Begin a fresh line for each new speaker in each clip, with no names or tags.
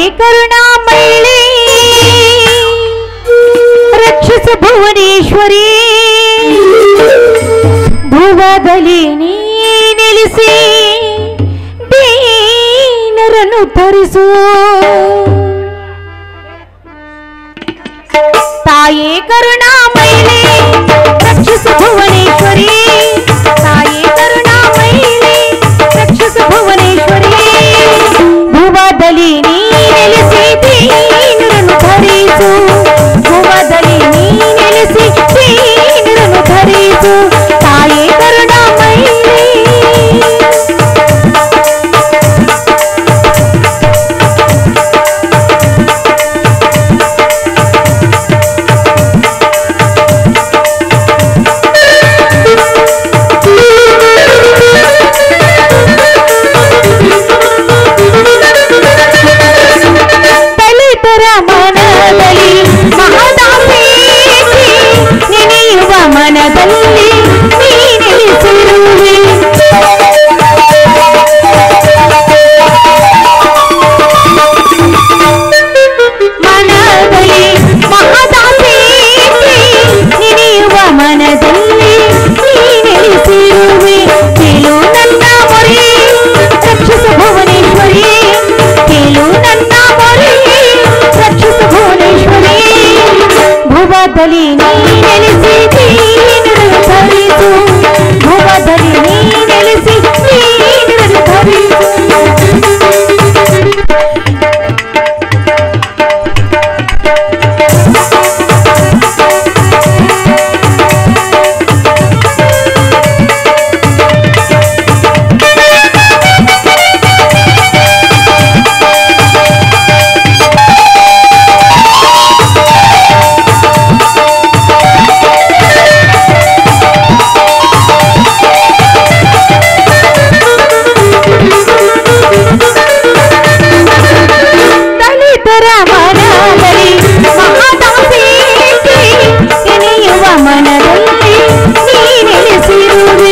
ಕರುಣಾಮಯಿ ರಕ್ಷಿಸ ಭುವನೇಶ್ವರಿ ಭುವದಲ್ಲಿ ನೀ ನೆಲೆಸಿ ದೀನರನ್ನು ತರಿಸು ತಾಯೇ ಕರುಣಾಮಯಿಲೆ ರಕ್ಷಿಸು ಭುವನೇಶ್ವರಿ ತಾಯೇ ಕರುಣಾಮಯಿಲೆ ರಕ್ಷಿಸು ಭುವನೇಶ್ವರಿ ಭುವದಲ್ಲಿ ನೀ ನೆಲೆಸಿ ದೀನರನ್ನು ಧರಿಸು ಭುವದಲ್ಲಿ ನೀ ನೆಲೆಸಿ ದೀನರನ್ನು ಧರಿಸು ತಾಯೇ ಕರುಣಾಮಯಿಲೆ ದಲಿತರ ಮನದಲ್ಲಿ ಮಹದಾಸೇತಿ ನೆನೆಯುವ ಮನದಲ್ಲಿ ನೀ ನೆಲೆಸಿರುವೆ ಮನದಲ್ಲಿ ಮಹದಾಸೇತಿ ನೆನೆಯುವ ಮನದಲ್ಲಿ ನೀ ನೆಲೆಸಿರುವೆ ಕೇಳು ನನ್ನ ಮೊರೆ ರಕ್ಷಿಸ ಭುವನೇಶ್ವರಿ ಕೇಳು ನನ್ನ ಮೊರೆ ರಕ್ಷಿಸ ಭುವನೇಶ್ವರಿ ಭುವದಲ್ಲಿ ನೀ ನೆಲೆಸಿ ದೀನರನ್ನು ಧರಿಸು ಭುವದಲ್ಲಿ ನೀ ನೆಲೆಸಿ ದೀನರನ್ನು ಧರಿಸು ದಲಿತರ ಮನದಲ್ಲಿ ಮಹದಾಸೇತಿ ನೆನೆಯುವ ಮನದಲ್ಲಿ ನೀ ನೆಲೆಸಿರುವೆ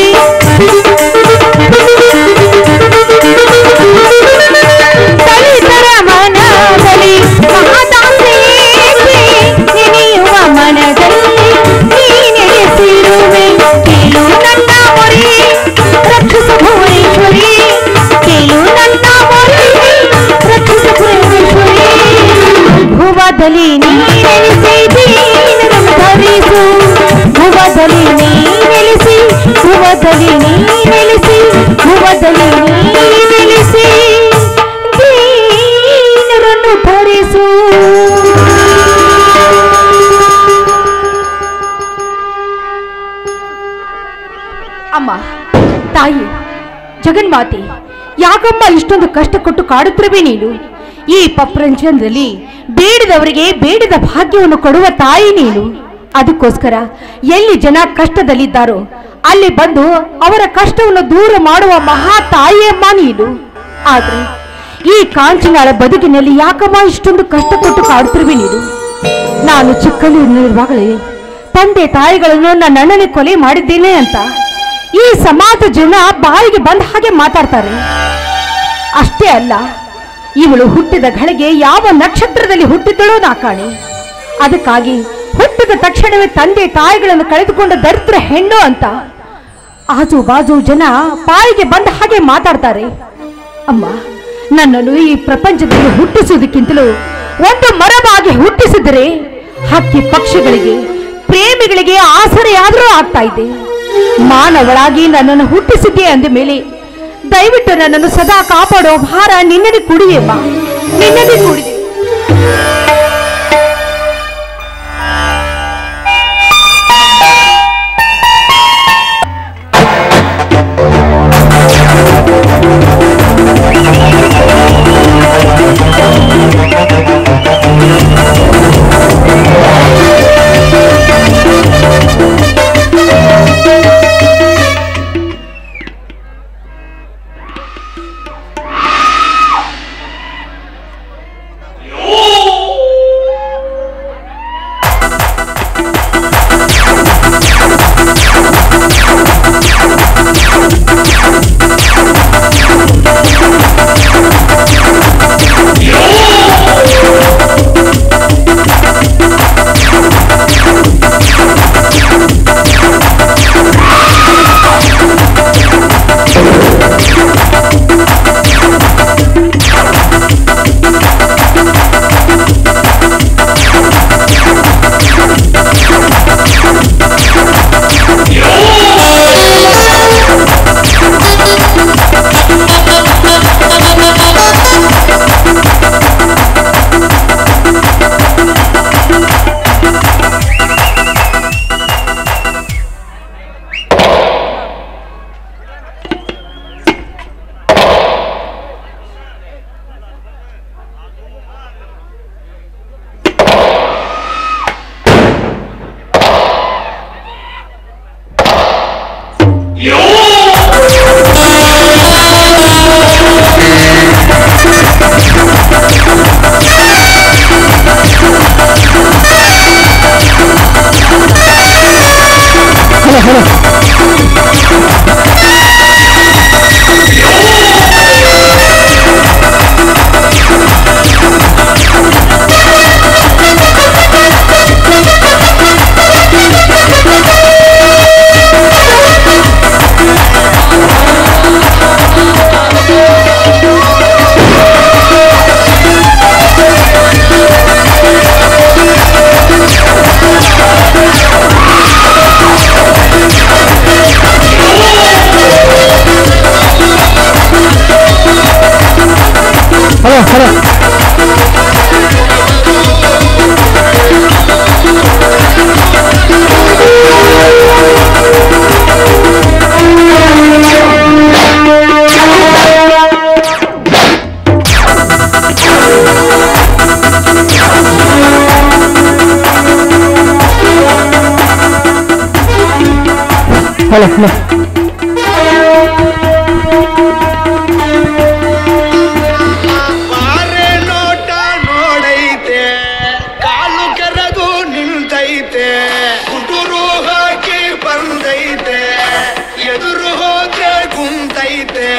ದಲಿತರ ಮನದಲ್ಲಿ ಮಹದಾಸೇತಿ ನೆನೆಯುವ ಮನದಲ್ಲಿ ನೀ ನೆಲೆಸಿರುವೆ ಕೇಳು ನನ್ನ ಮೊರೆ ರಕ್ಷಿಸ ಭುವನೇಶ್ವರಿ ಕೇಳು ನನ್ನ ಮೊರೆ ರಕ್ಷಿಸ ಭುವನೇಶ್ವರಿ ಭುವದಲ್ಲಿ ನೀ ನೆಲೆಸಿ ದೀನರನ್ನು ಧರಿಸು ಭುವದಲ್ಲಿ ನೀ ನೆಲೆಸಿ ಭುವದಲ್ಲಿ ನೀ ನೆಲೆಸಿ ಭುವದಲ್ಲಿ ನೀ ನೆಲೆಸಿ ದೀನರನ್ನು ಧರಿಸು ಅಮ್ಮ ತಾಯಿ ಜಗನ್ಮಾತೆ ಯಾಕಮ್ಮ ಇಷ್ಟೊಂದು ಕಷ್ಟ ಕೊಟ್ಟು ಕಾಡುತ್ತಿರುವೆ ನೀನು ಈ ಪ್ರಪಂಚದಲ್ಲಿ ಬೇಡಿದವರಿಗೆ ಬೇಡಿದ ಭಾಗ್ಯವನ್ನು ಕೊಡುವ ತಾಯಿ ನೀನು ಅದಕ್ಕೋಸ್ಕರ ಎಲ್ಲಿ ಜನ ಕಷ್ಟದಲ್ಲಿದ್ದಾರೋ ಅಲ್ಲಿ ಬಂದು ಅವರ ಕಷ್ಟವನ್ನು ದೂರ ಮಾಡುವ ಮಹಾ ತಾಯಿಯಮ್ಮ ನೀನು ಆದ್ರೆ ಈ ಕಾಂಚನಾಳ ಬದುಕಿನಲ್ಲಿ ಯಾಕಮ್ಮ ಇಷ್ಟೊಂದು ಕಷ್ಟ ಕೊಟ್ಟು ಕಾಡುತ್ತಿರುವೆ ನೀನು ನಾನು ಚಿಕ್ಕಲ್ಲಿರುವಾಗಲೇ ತಂದೆ ತಾಯಿಗಳನ್ನು ನನ್ನ ಅಣ್ಣನೇ ಕೊಲೆ ಮಾಡಿದ್ದೇನೆ ಅಂತ ಈ ಸಮಾಜ ಜನ ಬಾಯಿಗೆ ಬಂದ ಹಾಗೆ ಮಾತಾಡ್ತಾರೆ ಅಷ್ಟೇ ಅಲ್ಲ ಇವಳು ಹುಟ್ಟಿದ ಘಳಿಗೆ ಯಾವ ನಕ್ಷತ್ರದಲ್ಲಿ ಹುಟ್ಟಿದ್ದಳೋ ನಾ ಕಾಣಿ ಅದಕ್ಕಾಗಿ ಹುಟ್ಟಿದ ತಕ್ಷಣವೇ ತಂದೆ ತಾಯಿಗಳನ್ನು ಕಳೆದುಕೊಂಡ ದರಿದ್ರ ಹೆಣ್ಣು ಅಂತ ಆಜು ಬಾಜು ಜನ ಬಾಯಿಗೆ ಬಂದ ಹಾಗೆ ಮಾತಾಡ್ತಾರೆ ಅಮ್ಮ ನನ್ನನ್ನು ಈ ಪ್ರಪಂಚದಲ್ಲಿ ಹುಟ್ಟಿಸುವುದಕ್ಕಿಂತಲೂ ಒಂದು ಮರವಾಗಿ ಹುಟ್ಟಿಸಿದರೆ ಹಕ್ಕಿ ಪಕ್ಷಿಗಳಿಗೆ ಪ್ರೇಮಿಗಳಿಗೆ ಆಸರೆಯಾದರೂ ಆಗ್ತಾ ಇದೆ ಮಾನವಳಾಗಿ ನನ್ನನ್ನು ಹುಟ್ಟಿಸಿದ್ದೆ ಅಂದ ಮೇಲೆ ದಯವಿಟ್ಟು ನನ್ನನ್ನು ಸದಾ ಕಾಪಾಡೋ ಭಾರ ನಿನ್ನದೇ ಕುಡಿಯಮ್ಮ ನಿನ್ನದೇ ಕುಡಿದೆ
ಹಲೋ ಹಲೋ ಹಲೋ ಹಲೋ
ಬಾರೆ ನೋಟ ನೋಡೈತೆ ಕಾಲು ಕೆರೆದು ನಿಂತೈತೆ ಕುಟುರು ಹಾಕಿ ಬಂದೈತೆ ಎದುರು ಹೋದ್ರೆ ಕುಂತೈತೆ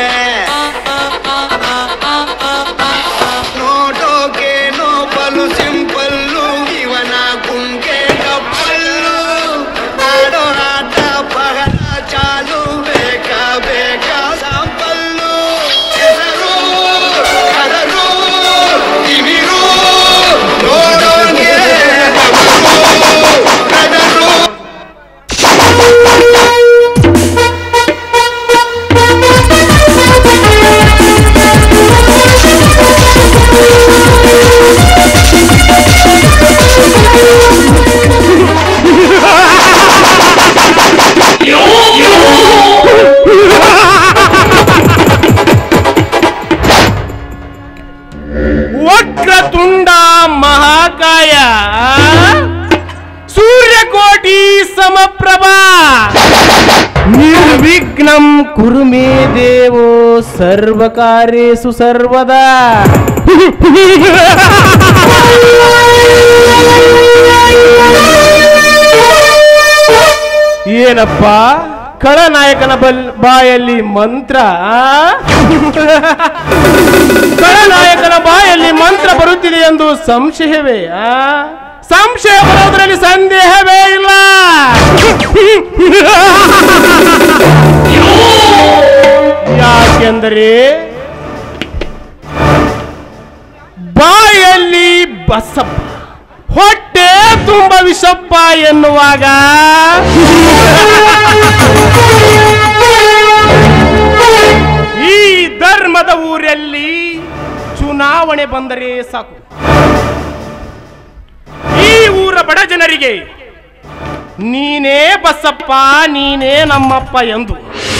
ನೋಟೋಕೇನೋ ಬಲು ಸಿಂಪಲ್ಲು ಇವನ ಕುಂಕೆ ಕಪ್ಪಲ್ಲು ಆಡೋ ಆಟ ಪಗಲ ಚಾಲು ಬೇಕಾ ಬೇಕಾ ಸಾಂಪಲ್ಲು ಹೆಸರು ಕರರು ತಿಮಿರು ನೋಡೋಂಗೆ ಕದರು
ವಕ್ರತುಂಡ ಮಹಾಕಾಯ ಸೂರ್ಯಕೋಟಿ ಸಮಪ್ರಭಾ ನಿರ್ವಿಘ್ನಂ ಕುರು ಮೇ ದೇವೋ ಸರ್ವಕಾರ್ಯೇಷು ಸರ್ವದಾ ಏನಪ್ಪ ಖಳನಾಯಕನ ಬಲ್ ಬಾಯಲ್ಲಿ ಮಂತ್ರ ಆ? ಖಳನಾಯಕನ ಬಾಯಲ್ಲಿ ಮಂತ್ರ ಬರುತ್ತಿದೆ ಎಂದು ಸಂಶಯವೇ ಆ? ಸಂಶಯ ಬರೋದ್ರಲ್ಲಿ ಸಂದೇಹವೇ ಇಲ್ಲ ಯಾಕೆಂದರೆ ಬಾಯಲ್ಲಿ ಬಸಪ್ಪ ಹೊಟ್ಟೆ ತುಂಬ ವಿಷಪ್ಪ ಎನ್ನುವಾಗ ಈ ಧರ್ಮದ ಊರಲ್ಲಿ ಚುನಾವಣೆ ಬಂದರೆ ಸಾಕು ಈ ಊರ ಬಡ ಜನರಿಗೆ ನೀನೇ ಬಸಪ್ಪ ನೀನೇ ನಮ್ಮಪ್ಪ ಎಂದು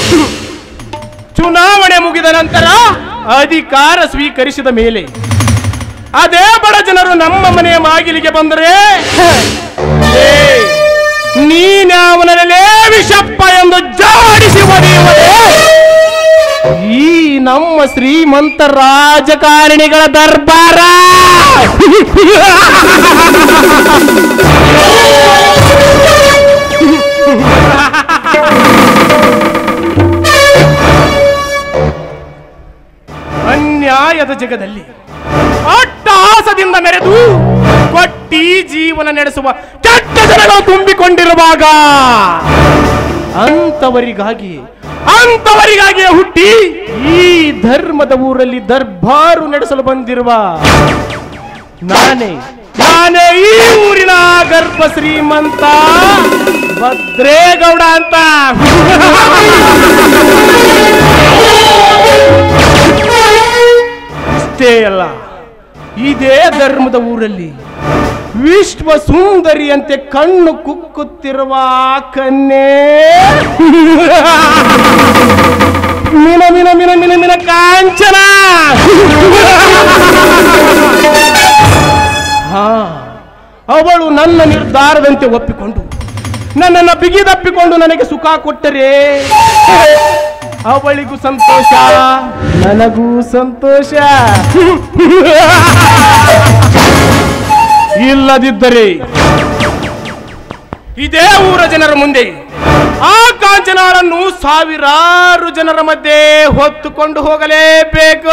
ಚುನಾವಣೆ ಮುಗಿದ ನಂತರ ಅಧಿಕಾರ ಸ್ವೀಕರಿಸಿದ ಮೇಲೆ ಅದೇ ಬಡ ಜನರು ನಮ್ಮ ಮನೆಯ ಮಾಗಿಲಿಗೆ ಬಂದರೆ ಏ, ನೀನ್ಯಾವನಲ್ಲೇ ವಿಷಪ್ಪ ಎಂದು ಜಾಡಿಸಿ ಒಡೆಯುವುದೇ ಈ ನಮ್ಮ ಶ್ರೀಮಂತ ರಾಜಕಾರಣಿಗಳ ದರ್ಬಾರ ಅನ್ಯಾಯದ ಜಗದಲ್ಲಿ ಅಟ್ಟಹಾಸದಿಂದ ಮೆರೆದು ಕೊಟ್ಟಿ ಜೀವನ ನಡೆಸುವ ಕೆಟ್ಟ ಜನಗಳು ತುಂಬಿಕೊಂಡಿರುವಾಗ ಅಂತವರಿಗಾಗಿ ಅಂತವರಿಗಾಗಿಯೇ ಹುಟ್ಟಿ ಈ ಧರ್ಮದ ಊರಲ್ಲಿ ದರ್ಬಾರು ನಡೆಸಲು ಬಂದಿರುವ ನಾನೇ ನಾನೇ ಈ ಊರಿನ ಗರ್ಭ ಶ್ರೀಮಂತ ಭದ್ರೇಗೌಡ ಅಂತ ಇಷ್ಟೇ ಅಲ್ಲ ಇದೇ ಧರ್ಮದ ಊರಲ್ಲಿ ವಿಶ್ವ ಸುಂದರಿಯಂತೆ ಕಣ್ಣು ಕುಕ್ಕುತ್ತಿರುವ ಆ ಕನ್ಯೆ ಮಿನ ಮಿನ ಮಿನ ಮಿನ ಮಿನ ಕಾಂಚನ ಹಾ ಅವಳು ನನ್ನ ನಿರ್ಧಾರದಂತೆ ಒಪ್ಪಿಕೊಂಡು ನನ್ನನ್ನು ಬಿಗಿದಪ್ಪಿಕೊಂಡು ನನಗೆ ಸುಖ ಕೊಟ್ಟರೆ ಅವಳಿಗೂ ಸಂತೋಷ ನನಗೂ ಸಂತೋಷ ಇಲ್ಲದಿದ್ದರೆ ಇದೇ ಊರ ಜನರ ಮುಂದೆ ಆ ಕಾಂಚನಾಳನ್ನು ಸಾವಿರಾರು ಜನರ ಮಧ್ಯೆ ಹೊತ್ತುಕೊಂಡು ಹೋಗಲೇಬೇಕು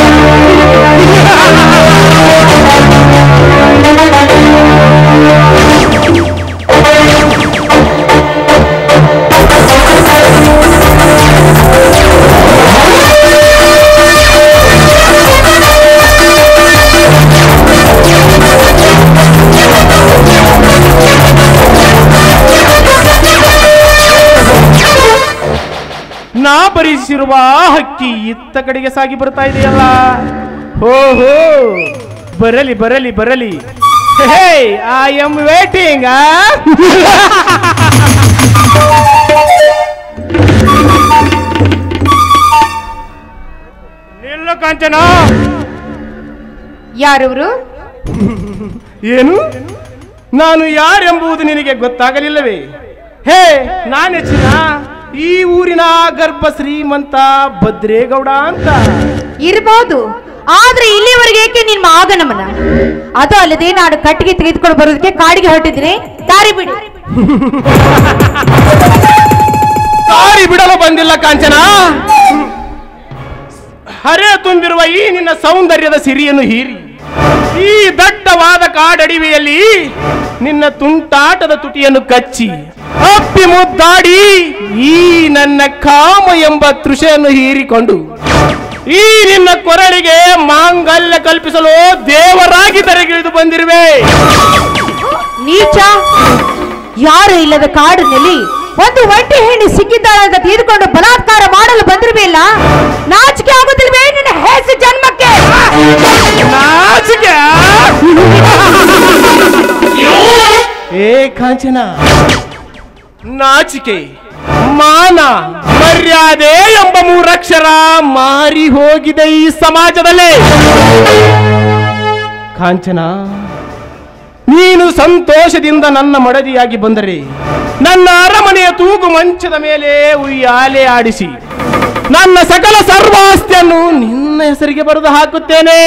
ನಾ ಬರಿಸಿರುವ ಹಕ್ಕಿ ಇತ್ತ ಕಡೆಗೆ ಸಾಗಿ ಬರ್ತಾ ಇದೆಯಲ್ಲ ಹೋ ಹೋ ಬರಲಿ ಬರಲಿ ಬರಲಿ ಹೇ ಐ ಆಮ್ ವೇಟಿಂಗ್ ನಿಲ್ಲು ಕಾಂಚನ
ಯಾರವರು
ಏನು ನಾನು ಯಾರೆಂಬುದು ನಿನಗೆ ಗೊತ್ತಾಗಲಿಲ್ಲವೇ ಹೇ ನಾನೆಚ್ಚಿನ ಈ ಊರಿನ ಗರ್ಭ ಶ್ರೀಮಂತ ಭದ್ರೇಗೌಡ ಅಂತ
ಇರಬಹುದು ಆದ್ರೆ ಇಲ್ಲಿವರೆಗೆ ಏಕೆ ನಿಮ್ಮ ಆಗಮನ ಅದು ಅಲ್ಲದೆ ನಾನು ಕಟ್ಟಿಗೆ ತೆಗೆದುಕೊಂಡು ಬರೋದಕ್ಕೆ ಕಾಡಿಗೆ ಹೊರಟಿದ್ದೀನಿ ದಾರಿ ಬಿಡಿ
ದಾರಿ ಬಿಡಲು ಬಂದಿಲ್ಲ ಕಾಂಚನ ಹರೆ ತುಂಬಿರುವ ಈ ನಿನ್ನ ಸೌಂದರ್ಯದ ಸಿರಿಯನ್ನು ಹೀರಿ ಈ ದಟ್ಟವಾದ ಕಾಡಡಿವೆಯಲ್ಲಿ ನಿನ್ನ ತುಂಟಾಟದ ತುಟಿಯನ್ನು ಕಚ್ಚಿ ಅಪ್ಪಿ ಮುದ್ದಾಡಿ ಈ ನನ್ನ ಕಾಮ ಎಂಬ ತೃಷೆಯನ್ನು ಹೀರಿಕೊಂಡು ಈ ನಿನ್ನ ಕೊರಳಿಗೆ ಮಾಂಗಲ್ಯ ಕಲ್ಪಿಸಲು ದೇವರಾಗಿ ತೆರೆಗಿಳಿದು ಬಂದಿರುವೆ
ನೀಚ ಯಾರು ಇಲ್ಲದ ಕಾಡಿನಲ್ಲಿ ಒಂದು ಒಂಟಿ ಹೆಣ್ಣು ಸಿಕ್ಕಿದ್ದಾಳೆ ಅಂತ ತಿಳಿದುಕೊಂಡು ಬಲಾತ್ಕಾರ ಮಾಡಲು ಬಂದಿರಬೇಲ್ಲ ನಾಚಿಕೆ ಆಗುತ್ತಿಲ್ವೇ ನಿನ್ನ ಹೆಸರು ಜನ್ಮಕ್ಕೆ
ನಾಚಿಕೆ ಏ ಕಾಂಚನ ನಾಚಿಕೆ ಮಾನ ಮರ್ಯಾದೆ ಎಂಬ ಮೂರಕ್ಷರ ಮಾರಿ ಹೋಗಿದೆ ಈ ಸಮಾಜದಲ್ಲಿ ಕಾಂಚನ ನೀನು ಸಂತೋಷದಿಂದ ನನ್ನ ಮಡದಿಯಾಗಿ ಬಂದರೆ ನನ್ನ ಅರಮನೆಯ ತೂಗು ಮಂಚದ ಮೇಲೆ ಉಯ್ಯಾಲೆ ಆಡಿಸಿ ನನ್ನ ಸಕಲ ಸರ್ವಾಸ್ತಿಯನ್ನು ನಿನ್ನ ಹೆಸರಿಗೆ ಬರೆದು ಹಾಕುತ್ತೇನೆ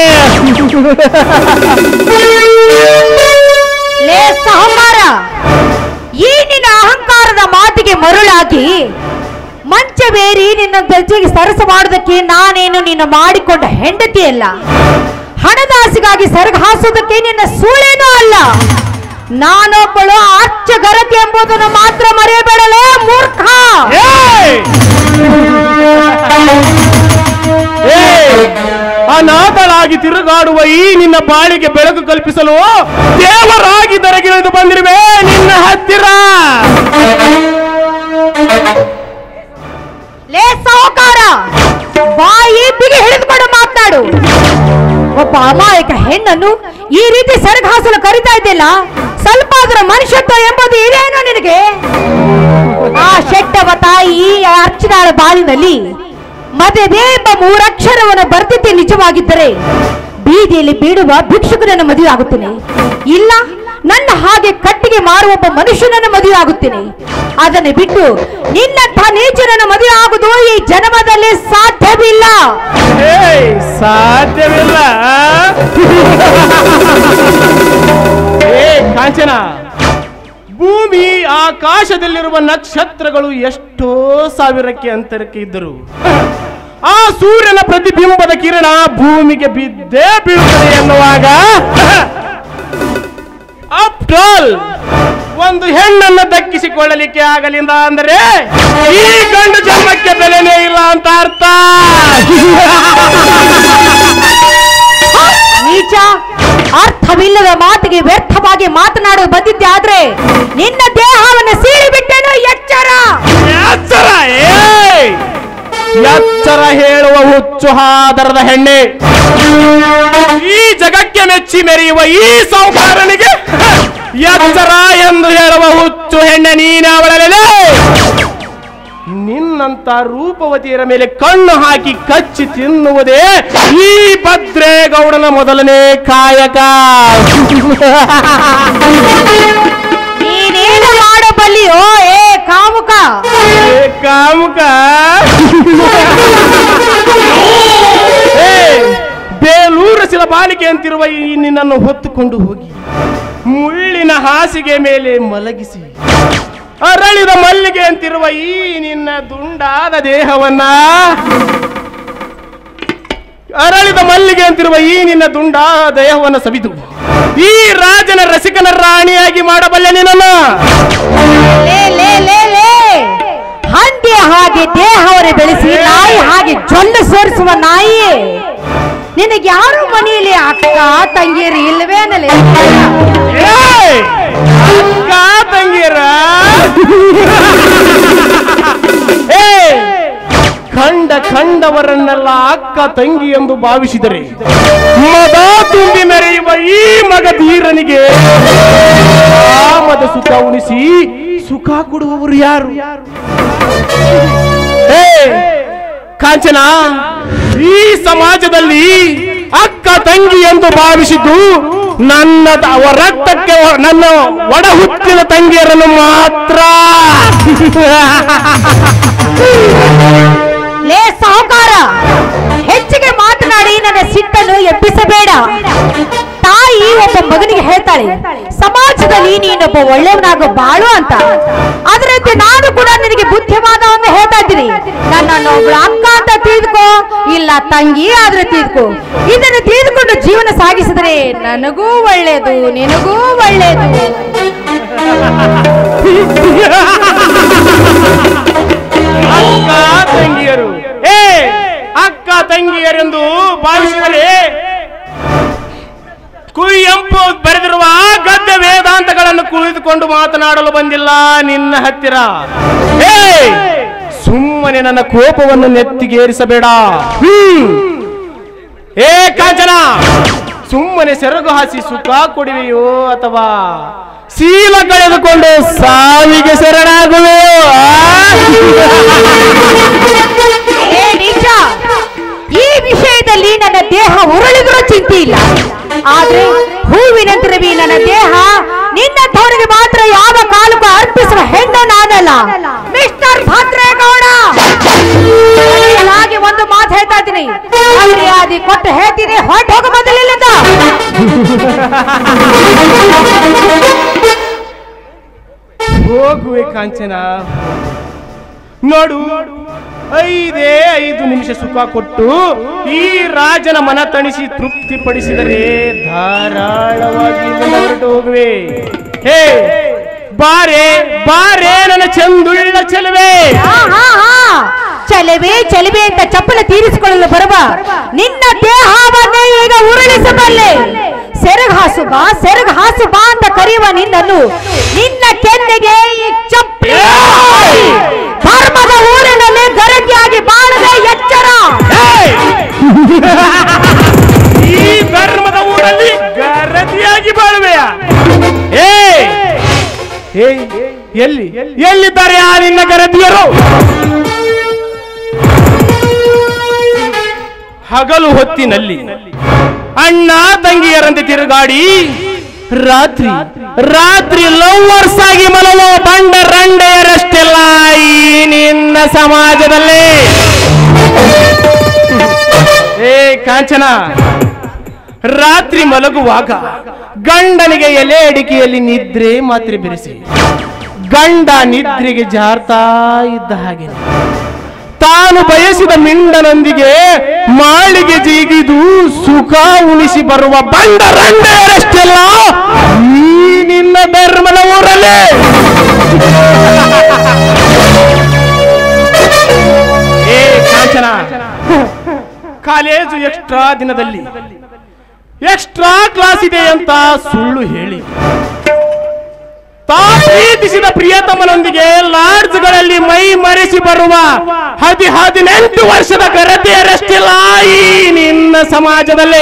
ಲೇ ಸಹಕಾರ ಈ ನಿನ್ನ ಅಹಂಕಾರದ ಮಾತಿಗೆ ಮರುಳಾಗಿ ಮಂಚವೇರಿ ನಿನ್ನ ದರ್ಜೆಗೆ ಸರಸ ಮಾಡುವುದಕ್ಕೆ ನಾನೇನು ನಿನ್ನ ಮಾಡಿಕೊಂಡ ಹೆಂಡತಿಯಲ್ಲ ಹಣದಾಸಿಗಾಗಿ ಸರಗ ಹಾಸುವುದಕ್ಕೆ ನಿನ್ನ ಸೂಳೇನೂ ಅಲ್ಲ ನಾನೊಬ್ಬಳು ಆರ್ಚ ಗರತಿ ಎಂಬುದನ್ನು ಮಾತ್ರ ಮರೆಯಬೇಡಲೇ ಮೂರ್ಖ
ಏಯ್! ಏಯ್! ಅನಾಥಳಾಗಿ ತಿರುಗಾಡುವ ಈ ನಿನ್ನ ಬಾಳಿಗೆ ಬೆಳಕು ಕಲ್ಪಿಸಲು ದೇವರಾಗಿ ದರಗಿಳಿದು ಬಂದಿರುವೆ ನಿನ್ನ ಹತ್ತಿರ
ಲೇ ಸಾಹುಕಾರ ಬಾಯಿ ಬಿಗಿ ಹಿಡಿದುಕೊಂಡು ಮಾತನಾಡು ಒಬ್ಬ ಅಮಾಯಕ ಹೆಣ್ಣನ್ನು ಈ ರೀತಿ ಸರಗಾಸಲು ಕರಿತಾ ಇದ್ದಿಲ್ಲ ಸ್ವಲ್ಪ ಅದರ ಮನುಷ್ಯತ್ವ ಎಂಬುದು ಇದೇನೋ ನಿನಗೆ ಆ ಶೆಟ್ಟವ ತಾಯಿ ಆ ಅರ್ಚನಾಳ ಬಾಳಿನಲ್ಲಿ ಮದುವೆ ಎಂಬ ಮೂರಕ್ಷರವನ್ನು ಬರ್ತಿದ್ದೆ ನಿಜವಾಗಿದ್ದರೆ ಬೀದಿಯಲ್ಲಿ ಬೀಡುವ ಭಿಕ್ಷುಕನನ್ನು ಮದುವೆ ಆಗುತ್ತೇನೆ ಇಲ್ಲ ನನ್ನ ಹಾಗೆ ಕಟ್ಟಿಗೆ ಮಾರುವ ಒಬ್ಬ ಮನುಷ್ಯನನ್ನು ಮದುವೆ ಆಗುತ್ತೇನೆ ಅದನ್ನು ಬಿಟ್ಟು ನಿನ್ನಂಥ ನೀಚನನ್ನು ಮದುವೆ ಆಗುವುದು ಈ ಜನ್ಮದಲ್ಲಿ ಸಾಧ್ಯವಿಲ್ಲ
ಏಯ್ ಸಾಧ್ಯವಿಲ್ಲ ಏ ಕಾಂಚನ ಭೂಮಿ ಆಕಾಶದಲ್ಲಿರುವ ನಕ್ಷತ್ರಗಳು ಎಷ್ಟೋ ಸಾವಿರಕ್ಕೆ ಅಂತರಕ್ಕೆ ಇದ್ದರು ಆ ಸೂರ್ಯನ ಪ್ರತಿಬಿಂಬದ ಕಿರಣ ಭೂಮಿಗೆ ಬಿದ್ದೇ ಬೀಳುತ್ತದೆ ಎನ್ನುವಾಗ ಆಲ್ ಒಂದು ಹೆಣ್ಣನ್ನು ದಕ್ಕಿಸಿಕೊಳ್ಳಲಿಕ್ಕೆ ಆಗಲಿಲ್ಲ ಅಂದರೆ ಈ ಗಂಡು ಜನ್ಮಕ್ಕೆ ಬೆಲೆನೇ ಇಲ್ಲ ಅಂತ ಅರ್ಥ
ನೀಚ ಅರ್ಥವಿಲ್ಲದ ಮಾತಿಗೆ ವ್ಯರ್ಥವಾಗಿ ಮಾತನಾಡಲು ಬಂದಿದ್ದೆ ಆದ್ರೆ ನಿನ್ನ ದೇಹವನ್ನು ಸೀಳಿ ಬಿಟ್ಟೇನೋ ಎಚ್ಚರ
ಎಚ್ಚರ ಏಯ್! ಎಚ್ಚರ ಹೇಳುವ ಹುಚ್ಚು ಹಾದರದ ಹೆಣ್ಣೆ ಈ ಜಗಕ್ಕೆ ಮೆಚ್ಚಿ ಮೆರೆಯುವ ಈ ಸಾಹುಕಾರನಿಗೆ ಎಚ್ಚರ ಎಂದು ಹೇಳುವ ಹುಚ್ಚು ಹೆಣ್ಣೆ ನೀನಾವಳಲೇ ನಿನ್ನಂತ ರೂಪವತಿಯರ ಮೇಲೆ ಕಣ್ಣು ಹಾಕಿ ಕಚ್ಚಿ ತಿನ್ನುವುದೇ ಈ ಭದ್ರೇಗೌಡನ ಮೊದಲನೇ ಕಾಯಕ
ನೀನೇನು ಮಾಡಬಹುದು ಬಲ್ಲಿಯೋ ಏ ಕಾಮುಕ
ಏ ಕಾಮುಕ ಏ, ಬೇಲೂರ ಶಿಲ ಬಾಲಿಕೆ ಅಂತಿರುವ ಈ ನಿನ್ನನ್ನು ಹೊತ್ತುಕೊಂಡು ಹೋಗಿ ಮುಳ್ಳಿನ ಹಾಸಿಗೆ ಮೇಲೆ ಮಲಗಿಸಿ ಅರಳಿದ ಮಲ್ಲಿಗೆ ಅಂತಿರುವ ಈ ನಿನ್ನ ದುಂಡಾದ ದೇಹವನ್ನ ಅರಳಿದ ಮಲ್ಲಿಗೆ ಅಂತಿರುವ ಈ ನಿನ್ನ ದುಂಡಾದ ದೇಹವನ್ನು ಸವಿದು ಈ ರಾಜನ ರಸಿಕನ ರಾಣಿಯಾಗಿ ಮಾಡಬಲ್ಲೆ ನಿನ್ನನ್ನು
ಲೇ ಲೇ ಲೇ ಲೇ ಹಂದಿ ಹಾಗೆ ದೇಹವರೆ ಬೆಳೆಸಿ ನಾಯಿ ಹಾಗೆ ಜೊಲ್ಲು ಸೋರಿಸುವ ನಾಯಿ ನಿನಗೆ ಯಾರು ಮನೆಯಲ್ಲಿ ಅಕ್ಕ ತಂಗಿಯರು ಇಲ್ಲವೇನಲೇ
ಏಯ್! ಅಕ್ಕ ತಂಗಿಯರ ಏಯ್! ಕಂಡ ಕಂಡವರನ್ನೆಲ್ಲ ಅಕ್ಕ ತಂಗಿ ಎಂದು ಭಾವಿಸಿದರೆ ಮದ ತುಂಬಿ ಮೆರೆಯುವ ಈ ಮಗಧೀರನಿಗೆ ಕಾಮದ ಸುಖ ಉಣಿಸಿ ಸುಖ ಕೊಡುವವರು ಯಾರು ಏಯ್! ಕಾಂಚನ ಈ ಸಮಾಜದಲ್ಲಿ ಅಕ್ಕ ತಂಗಿ ಎಂದು ಭಾವಿಸಿದ್ದು ನನ್ನ ತ- ಅವ ರಕ್ತಕ್ಕೆ ಒ- ನನ್ನ ಒಡ ಹುಟ್ಟಿದ ತಂಗಿಯರನ್ನು ಮಾತ್ರ
ಲೇ ಸಾಹುಕಾರ ಹೆಚ್ಚಿಗೆ ಮಾತನಾಡಿ ನನ್ನ ಸಿಟ್ಟನ್ನು ಎಬ್ಬಿಸಬೇಡ ತಾಯಿ ಒಬ್ಬ ಮಗನಿಗೆ ಹೇಳ್ತಾಳೆ ಸಮಾಜದಲ್ಲಿ ನೀನೊಬ್ಬ ಒಳ್ಳೆಯವನಾಗ ಬಾಳು ಅಂತ ಅದರಂತೆ ನಾನು ಕೂಡ ನಿನಗೆ ಬುದ್ಧಿವಾದವನ್ನು ಹೇಳ್ತಾ ಇದ್ದೀನಿ ನನ್ನನ್ನು ಒಬ್ಳು ಅಕ್ಕ ಅಂತ ತಿಳಿದುಕೋ ಇಲ್ಲ ತಂಗಿ ಆದ್ರೆ ತಿಳಿದುಕೋ ಇದನ್ನು ತಿಳಿದುಕೊಂಡು ಜೀವನ ಸಾಗಿಸಿದರೆ ನನಗೂ ಒಳ್ಳೆಯದು ನಿನಗೂ ಒಳ್ಳೆಯದು
ಅಕ್ಕ ತಂಗಿಯರು ಏ ಅಕ್ಕ ತಂಗಿಯರೆಂದು ಭಾವಿಸಿದರೆ ಕುವೆಂಪು ಬರೆದಿರುವ ಗದ್ಯ ವೇದಾಂತಗಳನ್ನು ಕುಳಿತುಕೊಂಡು ಮಾತನಾಡಲು ಬಂದಿಲ್ಲ ನಿನ್ನ ಹತ್ತಿರ ಏ ಸುಮ್ಮನೆ ನನ್ನ ಕೋಪವನ್ನು ನೆತ್ತಿಗೇರಿಸಬೇಡ ಹ್ಮ್ ಏ ಕಾಂಚನ ಸುಮ್ಮನೆ ಸೆರಗು ಹಾಸಿ ಸುಖ ಕೊಡುವೆಯೋ ಅಥವಾ ಶೀಲ ಕಳೆದುಕೊಂಡು ಸಾವಿಗೆ ಶರಣಾಗುವೆಯೋ ಆ?
ಏ ನೀಚ ಈ ವಿಷಯದಲ್ಲಿ ನನ್ನ ದೇಹ ಉರುಳಿದ್ರೂ ಚಿಂತೆ ಇಲ್ಲ ಆದ್ರೆ ಹೂವಿನಂತಿರವಿ ನನ್ನ ದೇಹ ನಿನ್ನಂಥವರಿಗೆ ಮಾತ್ರ ಯಾವ ಕಾಲಕ್ಕೂ ಅರ್ಪಿಸುವ ಹೆಣ್ಣು ನಾನಲ್ಲ ಮಿಸ್ಟರ್ ಭದ್ರೇಗೌಡ ಹಾಗೆ ಒಂದು ಮಾತು ಹೇಳ್ತಾ ಇದ್ದೀನಿ ಮರ್ಯಾದೆ ಕೊಟ್ಟು ಹೇಳ್ತೀನಿ ಹೊರಟು ಹೋಗ ಮೊದಲಿಲ್ಲದ
ಹೋಗುವೆ ಕಾಂಚನ ನೋಡು ಐದೇ ಐದು ನಿಮಿಷ ಸುಖ ಕೊಟ್ಟು ಈ ರಾಜನ ಮನ ತಣಿಸಿ ತೃಪ್ತಿಪಡಿಸಿದರೆ ಧಾರಾಳವಾಗಿ ಇಲ್ಲಿಂದ ಹೊರಟು ಹೋಗುವೆ ಹೇ ಬಾರೆ ಬಾರೆ ನನ್ನ ಚಂದುಳ್ಳ ಚೆಲುವೆ
ಹಾ, ಹಾ, ಹಾ. ಚಲವೆ ಚಲವೆ ಅಂತ ಚಪ್ಪಲ ತೀರಿಸಿಕೊಳ್ಳಲು ಬರುವ ನಿನ್ನ ದೇಹವನ್ನೇ ಈಗ ಉರುಳಿಸಬಲ್ಲೆ ಸೆರಗ್ ಹಾಸು ಬಾ ಸೆರಗ್ ಹಾಸು ಬಾ ಅಂತ ಕರೆಯುವ ನಿನ್ನನ್ನು ನಿನ್ನ ಕೆನ್ನೆಗೆ ಈ ಚಪ್ಪಲಿ ಹಾಕಿ ಧರ್ಮದ ಊರಿನಲ್ಲಿ ಗರತಿಯಾಗಿ ಬಾಳದೆ ಎಚ್ಚರ
ಏಯ್! ಈ ಧರ್ಮದ ಊರಲ್ಲಿ ಗರತಿಯಾಗಿ ಬಾಳುವೆಯ ಏ ಏಯ್ ಎಲ್ಲಿ ಎಲ್ಲಿದ್ದಾರೆ ಆ ನಿನ್ನ ಗರತಿಯರು ಹಗಲು ಹೊತ್ತಿನಲ್ಲಿ ಅಣ್ಣ ತಂಗಿಯರಂತೆ ತಿರುಗಾಡಿ ರಾತ್ರಿ ರಾತ್ರಿ ಲವ್ವರ್ಸ್ ಆಗಿ ಮಲವ ಬಂಡ ರಂಡೆಯರಷ್ಟೆಲ್ಲ ಈ ನಿನ್ನ ಸಮಾಜದಲ್ಲಿ ಏ ಕಾಂಚನ ರಾತ್ರಿ ಮಲಗುವಾಗ ಗಂಡನಿಗೆ ಎಲೆ ಅಡಿಕೆಯಲ್ಲಿ ನಿದ್ರೆ ಮಾತ್ರೆ ಬೆರೆಸಿ ಗಂಡ ನಿದ್ರೆಗೆ ಜಾರ್ತಾ ಇದ್ದ ಹಾಗೆ ತಾನು ಬಯಸಿದ ಮಿಂಡನೊಂದಿಗೆ ಮಾಳಿಗೆ ಜಿಗಿದು ಸುಖ ಉಳಿಸಿ ಬರುವ ಬಂಡ ರಂಡೆಯರಷ್ಟೆಲ್ಲ ಈ ನಿನ್ನ ಧರ್ಮದ ಊರಲ್ಲಿ ಏ ಕಾಂಚನ ಕಾಲೇಜು ಎಕ್ಸ್ಟ್ರಾ ದಿನದಲ್ಲಿ ಎಕ್ಸ್ಟ್ರಾ ಕ್ಲಾಸ್ ಇದೆ ಅಂತ ಸುಳ್ಳು ಹೇಳಿ ತಾ ಪ್ರೀತಿಸಿದ ಪ್ರಿಯತಮನೊಂದಿಗೆ ಲಾಡ್ಜ್ಗಳಲ್ಲಿ ಮೈ ಮರೆಸಿ ಬರುವ ಹದಿ ಹದಿನೆಂಟು ವರ್ಷದ ಗರತಿಯರಷ್ಟಿಲ್ಲ ಈ ನಿನ್ನ ಸಮಾಜದಲ್ಲಿ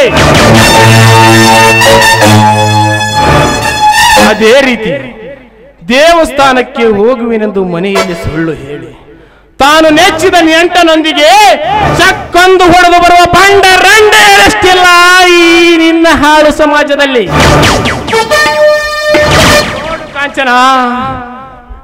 ಅದೇ ರೀತಿ ದೇವಸ್ಥಾನಕ್ಕೆ ಹೋಗುವೆನೆಂದು ಮನೆಯಲ್ಲಿ ಸುಳ್ಳು ಹೇಳಿ ತಾನು ನೆಚ್ಚಿದ ನೆಂಟನೊಂದಿಗೆ ಚಕ್ಕೊಂದು ಹೊಡೆದು ಬರುವ ಬಂಡ ರಂಡೆಯರಷ್ಟಿಲ್ಲ ಈ ನಿನ್ನ ಹಾಳು ಸಮಾಜದಲ್ಲಿ ನೋಡು ಕಾಂಚನ